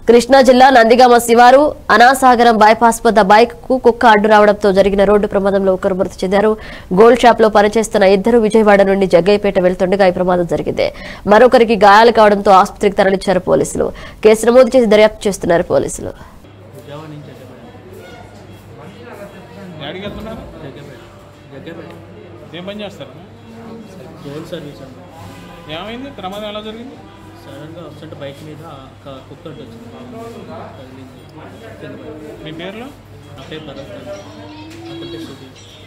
కృష్ణా జిల్లా నందిగామ శివారు అనాసాగరం బైపాస్ వద్ద బైక్ కు కుక్క అడ్డు రావడంతో జరిగిన రోడ్డు ప్రమాదంలో ఒకరు మృతి చెందారు గోల్డ్ షాప్ లో పనిచేస్తున్న ఇద్దరు విజయవాడ నుండి జగ్గయ్యపేట వెళ్తుండగా ఈ ప్రమాదం జరిగింది మరొకరికి గాయాలు కావడంతో ఆసుపత్రికి తరలించారు పోలీసులు కేసు నమోదు చేసి దర్యాప్తు చేస్తున్నారు పోలీసులు విజయవాడ నుంచి జగ్గపేట ఎక్కడికి వెళ్తున్నారు జగ్గపేట జగ్గపేట ఏం పని చేస్తారు గోల్డ్ సర్వీస్ అండి ఏమైంది ప్రమాదం ఎలా జరిగింది సడన్గా వస్తుంటే బైక్ మీద ఒక కుక్క అడ్డు వచ్చింది తగిలింది కింద పడింది. మీ పేర్లు నా పేరు భరత్ అండి. నా పేరు శృతి